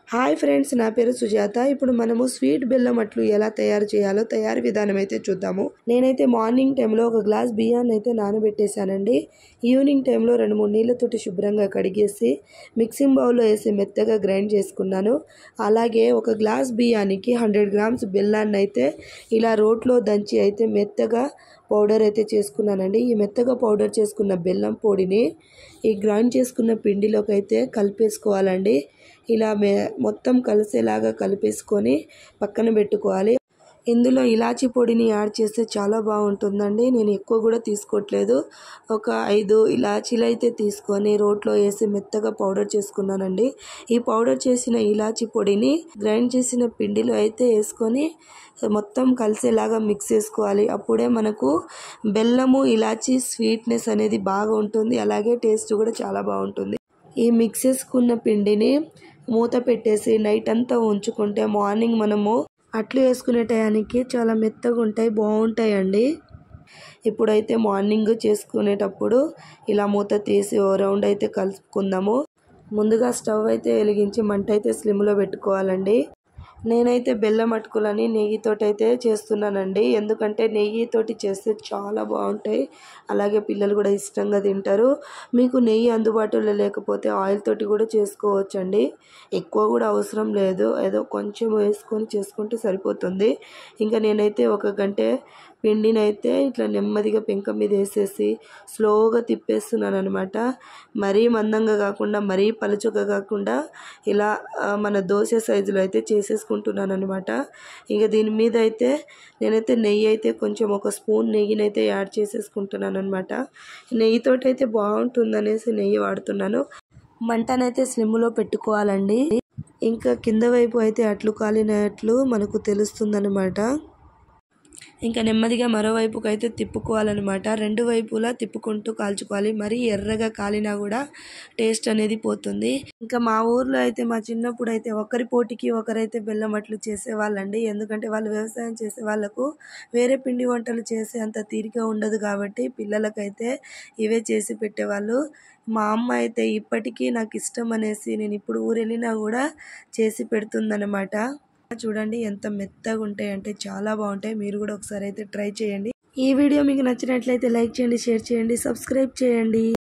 hi friends నా పేరు సుజాత ఇప్పుడు మనము స్వీట్ బెల్లం అట్లు ఎలా తయారు చేయాలో తయారీ విధానం అయితే చూద్దాము నేనైతే మార్నింగ్ టైంలో ఒక గ్లాస్ బియ్యాన్ని అయితే నానబెట్టేశానండి ఈవినింగ్ టైంలో రెండు మూడు నీళ్ళతోటి శుభ్రంగా కడిగేసి మిక్సింగ్ బౌల్లో వేసి మెత్తగా గ్రైండ్ చేసుకున్నాను అలాగే ఒక గ్లాస్ బియ్యానికి హండ్రెడ్ గ్రామ్స్ బెల్లాన్ని అయితే ఇలా రోట్లో దంచి అయితే మెత్తగా పౌడర్ అయితే చేసుకున్నానండి ఈ మెత్తగా పౌడర్ చేసుకున్న బెల్లం పొడిని ఈ గ్రైండ్ చేసుకున్న పిండిలోకి అయితే కలిపేసుకోవాలండి ఇలా మే మొత్తం కలిసేలాగా కలిపేసుకొని పక్కన పెట్టుకోవాలి ఇందులో ఇలాచీ పొడిని యాడ్ చేస్తే చాలా బాగుంటుందండి నేను ఎక్కువ కూడా తీసుకోవట్లేదు ఒక ఐదు ఇలాచీలు అయితే తీసుకొని రోట్లో వేసి మెత్తగా పౌడర్ చేసుకున్నానండి ఈ పౌడర్ చేసిన ఇలాచీ పొడిని గ్రైండ్ చేసిన పిండిలో అయితే వేసుకొని మొత్తం కలిసేలాగా మిక్స్ చేసుకోవాలి అప్పుడే మనకు బెల్లము ఇలాచీ స్వీట్నెస్ అనేది బాగా ఉంటుంది అలాగే టేస్ట్ కూడా చాలా బాగుంటుంది ఈ మిక్స్ చేసుకున్న పిండిని మూత పెట్టేసి నైట్ అంతా ఉంచుకుంటే మార్నింగ్ మనము అట్లు వేసుకునే టయానికి చాలా మెత్తగా ఉంటాయి బాగుంటాయండి ఇప్పుడైతే మార్నింగ్ చేసుకునేటప్పుడు ఇలా మూత తీసి ఓ రౌండ్ అయితే కలుపుకుందాము ముందుగా స్టవ్ అయితే వెలిగించి మంట అయితే స్లిమ్లో పెట్టుకోవాలండి నేనైతే బెల్లం అటుకులని నెయ్యితోటి అయితే చేస్తున్నానండి ఎందుకంటే నెయ్యితోటి చేస్తే చాలా బాగుంటాయి అలాగే పిల్లలు కూడా ఇష్టంగా తింటారు మీకు నెయ్యి అందుబాటులో లేకపోతే ఆయిల్ తోటి కూడా చేసుకోవచ్చండి ఎక్కువ కూడా అవసరం లేదు ఏదో కొంచెం వేసుకొని చేసుకుంటే సరిపోతుంది ఇంకా నేనైతే ఒక గంట పిండిని అయితే ఇట్లా నెమ్మదిగా పెంక మీద వేసేసి స్లోగా తిప్పేస్తున్నాను అనమాట మరీ మందంగా కాకుండా మరీ పలుచగా కాకుండా ఇలా మన దోశ సైజులో అయితే చేసేసుకుంటున్నాను అనమాట ఇక దీని మీద అయితే నేనైతే నెయ్యి అయితే కొంచెం ఒక స్పూన్ నెయ్యిని అయితే యాడ్ చేసేసుకుంటున్నాను అనమాట నెయ్యితోటి అయితే బాగుంటుంది అనేసి నెయ్యి వాడుతున్నాను మంటనైతే స్లిమ్లో పెట్టుకోవాలండి ఇంకా కింద వైపు అయితే అట్లు కాలినట్లు మనకు తెలుస్తుందన్నమాట ఇంకా నెమ్మదిగా మరోవైపుకి అయితే తిప్పుకోవాలన్నమాట రెండు వైపులా తిప్పుకుంటూ కాల్చుకోవాలి మరీ ఎర్రగా కాలినా కూడా టేస్ట్ అనేది పోతుంది ఇంకా మా ఊర్లో అయితే మా చిన్నప్పుడు అయితే ఒకరి పోటీకి ఒకరైతే బెల్లం అట్లు చేసేవాళ్ళండి ఎందుకంటే వాళ్ళు వ్యవసాయం చేసే వాళ్ళకు వేరే పిండి వంటలు చేసే అంత తీరిక ఉండదు కాబట్టి పిల్లలకైతే ఇవే చేసి పెట్టేవాళ్ళు మా అమ్మ అయితే ఇప్పటికీ నాకు ఇష్టం అనేసి నేను ఇప్పుడు ఊరు వెళ్ళినా కూడా చేసి పెడుతుందన్నమాట చూడండి ఎంత మెత్తగా ఉంటాయి అంటే చాలా బాగుంటాయి మీరు కూడా ఒకసారి అయితే ట్రై చేయండి ఈ వీడియో మీకు నచ్చినట్లయితే లైక్ చేయండి షేర్ చేయండి సబ్స్క్రైబ్ చేయండి